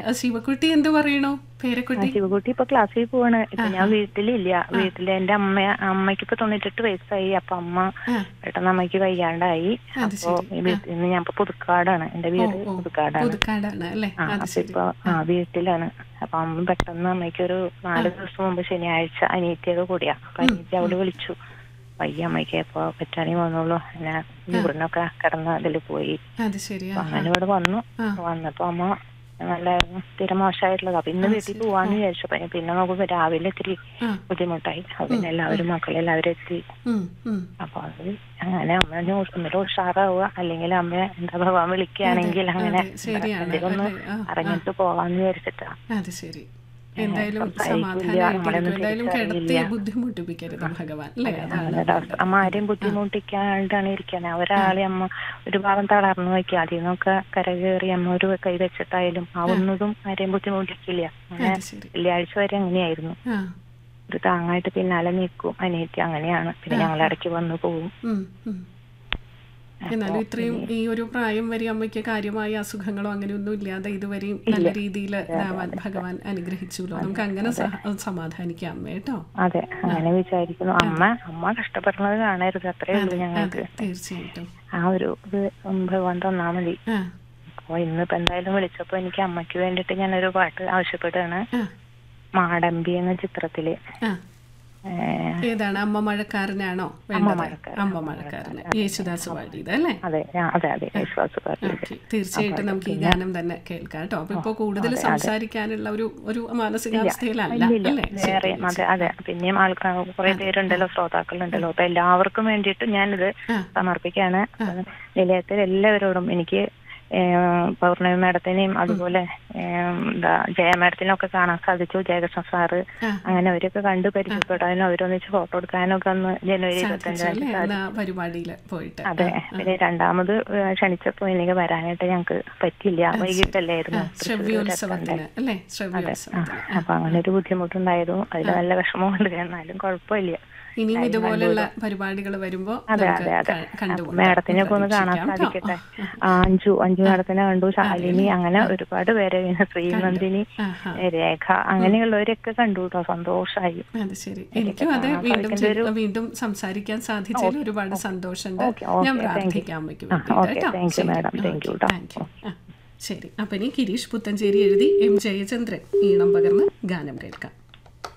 ശിവക്കുട്ടി എന്ത് പറയണു പേരക്കുട്ടി ശിവകുട്ടി ഇപ്പൊ ക്ലാസ്സിൽ പോവാണ് ഇപ്പൊ ഞാൻ വീട്ടിലില്ല വീട്ടില് എന്റെ അമ്മ അമ്മയ്ക്ക് ഇപ്പൊ തൊണ്ണൂറ്റെട്ട് വയസ്സായി അപ്പൊ അമ്മ ആ പെട്ടെന്ന് അമ്മയ്ക്ക് വയ്യാണ്ടായി അത് അപ്പൊ ഈ വീട്ടിൽ നിന്ന് ഞാൻ ഇപ്പൊ പുതുക്കാടാണ് എന്റെ വീട് ഓ, പുതുക്കാടാണ് പുതുക്കാടാണ് അല്ലേ ആ അത് അപ്പൊ ശരി ഇപ്പൊ ആ വീട്ടിലാണ് അപ്പൊ അമ്മ പെട്ടെന്ന് അമ്മയ്ക്ക് ഒരു നാല് ദിവസം മുമ്പ് ശനിയാഴ്ച അനിയത്തിയൊക്കെ കൂടിയാ അപ്പൊ അനിയത്തി അവള് വിളിച്ചു വയ്യ അമ്മയ്ക്ക് അപ്പൊ പറ്റാനേ വന്നുള്ളൂ പിന്നെ യൂറിനൊക്കെ കിടന്ന് അതിൽ പോയി അത് ശരി അപ്പൊ ആ അങ്ങനെ ഇവിടെ വന്നു ആ. വന്നപ്പോ അമ്മ നല്ല സ്ഥിരം മോശമായിട്ടുള്ളത് അപ്പൊ ഇന്ന് വീട്ടിൽ പോവാന്ന് വിചാരിച്ചു അപ്പൊ പിന്നെ നോക്കുമ്പോ രാവിലെ ഇത്തിരി ആ ബുദ്ധിമുട്ടായി അപ്പൊ പിന്നെ എല്ലാവരും മക്കളെല്ലാവരും എത്തി ഉം, ഉം. അപ്പൊ അത് അങ്ങനെ അമ്മ ഒന്നിലും ഉഷാറാവുക അല്ലെങ്കിൽ അമ്മ എന്താ ഭഗവാൻ വിളിക്കുകയാണെങ്കിൽ അങ്ങനെ അതെ, ശരിയാണ്. എന്തെങ്കിലും ഒന്ന് അതെ, ആ, അറിഞ്ഞിട്ട് പോവാന്ന് വിചാരിച്ചിട്ടാ അത് ശരി എന്തായാലും സംസാരിക്കില്ല, സമാധാനമായിട്ടിരിക്കും നമ്മളൊന്നും എന്തായാലും കിടത്തി തിരിച്ചറിയില്ല. ബുദ്ധിമുട്ടിപ്പിക്കരുത് ഭഗവാൻ അല്ലേ അതാണ് അങ്ങനെ ഒരു അവസ്ഥ. അമ്മ ആരെയും ബുദ്ധിമുട്ടിക്കാണ്ടാണ് ഇരിക്കുന്നത് ഒരാളെ അമ്മ ഒരു ഭാഗം തളർന്നു വയ്ക്കുക അതിൽ നിന്നൊക്കെ കരകയറി അമ്മ ഒരു കൈ വെച്ചിട്ടായാലും ആവുന്നതും ആരെയും ബുദ്ധിമുട്ടിക്കില്ല അങ്ങനെ അത് ശരി വെള്ളിയാഴ്ച വരെ അങ്ങനെയായിരുന്നു ആ ഒരു താങ്ങായിട്ട് പിന്നാലെ നിൽക്കും അനിയത്തി അങ്ങനെയാണ് പിന്നെ ഞങ്ങൾ ഇടയ്ക്ക് വന്നു പോകും ഉം, ഉം. എന്നാലും ഇത്രയും ഈ ഒരു പ്രായം വരെ അമ്മയ്ക്ക് കാര്യമായ അസുഖങ്ങളോ അങ്ങനെയൊന്നും ഇല്ലാതെ ഇതുവരെയും നല്ല രീതിയിൽ ഭഗവാൻ അനുഗ്രഹിച്ചുല്ലോ നമുക്ക് അങ്ങനെ സഹ- സമാധാനിക്കാം അമ്മ കേട്ടോ അതെ അങ്ങനെ വിചാരിക്കുന്നു അമ്മ അമ്മ കഷ്ടപ്പെടുന്നത് കാണരുത് അത്രേ ഉള്ളൂ ഞങ്ങൾക്ക് തീർച്ചയായിട്ടും ആ ഒരു ഇത് ഭഗവാൻ തന്നാ മതി ആ അപ്പൊ ഇന്നിപ്പോ എന്തായാലും വിളിച്ചപ്പോ എനിക്ക് അമ്മയ്ക്ക് വേണ്ടിട്ട് ഞാനൊരു പാട്ട് ആവശ്യപ്പെടുകയാണ് ആ മാടമ്പി എന്ന ചിത്രത്തില് ആ ഏഹ്, ഏതാണ് അമ്മ മഴക്കാരനാണോ വേണ്ടത് മഴക്കാരൻ, അമ്മ മഴക്കാരന് യേശുദാസ് പാടിയത് അല്ലേ അതെ ഞാൻ- അതെ അതെ വിശ്വാസ പാട്ട് ഓക്കെ തീർച്ചയായിട്ടും നമുക്ക് ഈ ഗാനം തന്നെ കേൾക്കാം കേട്ടോ അപ്പൊ ഇപ്പൊ കൂടുതൽ സംസാരിക്കാനുള്ള ഒരു ഒരു മാനസികാവസ്ഥയിലല്ല അല്ലേ വേറെ അതെ അതെ പിന്നെയും ആൾക്കാർ കുറെ പേരുണ്ടല്ലോ ശ്രോതാക്കളുണ്ടല്ലോ അപ്പൊ എല്ലാവർക്കും വേണ്ടിയിട്ട് ഞാനിത് ആ. സമർപ്പിക്കാണ് നിലയത്തിൽ എല്ലാവരോടും എനിക്ക് ഏഹ്, പൗർണമി മാഡത്തിനെയും അതുപോലെ ഏഹ്, എന്താ ജയ മാഡത്തിനും ഒക്കെ കാണാൻ സാധിച്ചു ജയകൃഷ്ണ സാറ് ആ. അങ്ങനെ അവരൊക്കെ കണ്ട് പരിചയപ്പെടാനും അവരൊന്നിച്ച് ഫോട്ടോ എടുക്കാനും ഒക്കെ അന്ന് ജനുവരി ഇരുപത്തഞ്ചാം അല്ലേ തീയതി അന്ന് ആ പരിപാടിയില് പോയിട്ട് അതെ പിന്നെ രണ്ടാമത് ഏഹ്, ക്ഷണിച്ചപ്പോ എനിക്ക് വരാനായിട്ട് ഞങ്ങൾക്ക് പറ്റില്ല വൈകിട്ടല്ലായിരുന്നു ശ്രവ്യോത്സവത്തിന് അല്ലേ ശ്രവ്യോത്സവത്തിന് അപ്പൊ അങ്ങനെ ഒരു ബുദ്ധിമുട്ടുണ്ടായിരുന്നു അതിൽ നല്ല വിഷമമുണ്ട് എന്നാലും കുഴപ്പമില്ല ഇനിയും ഇതുപോലുള്ള പരിപാടികൾ വരുമ്പോ അതെ നമുക്ക് അതെ അതെ ക- കണ്ടുമുട്ടാം. മാഡത്തിനെ ഒക്കെ ഒന്ന് കാണാൻ പ്രതീക്ഷിക്കാം കേട്ടോ. സാധിക്കട്ടെ ആ, അഞ്ജു അഞ്ജു മാഡത്തിനെ കണ്ടു ശാലിനി അങ്ങനെ ഒരുപാട് പേരെ പിന്നെ ശ്രീനന്ദിനി ആഹാ. രേഖ അങ്ങനെയുള്ളവരൊക്കെ കണ്ടു കേട്ടോ സന്തോഷായി അത് ശരി എനിക്കും അതെ വീണ്ടും ചെ- വീണ്ടും സംസാരിക്കാൻ സാധിച്ചതിൽ ഒരുപാട് സന്തോഷമുണ്ട് ഓക്കെ, ഓക്കെ, ഞാൻ താങ്ക് യു. പ്രാർത്ഥിക്കാം അമ്മയ്ക്ക് ആ, വേണ്ടിയിട്ട് ഓക്കെ, കേട്ടോ താങ്ക് യു, മാഡം, ശരി. താങ്ക് യു, ഓക്കെ, കേട്ടോ. Thank you. ആ, ശരി അപ്പൊ ഇനി ഗിരീഷ് പുത്തഞ്ചേരി എഴുതി എം ജയചന്ദ്രൻ ഈണം പകർന്ന് ഗാനം കേൾക്കാം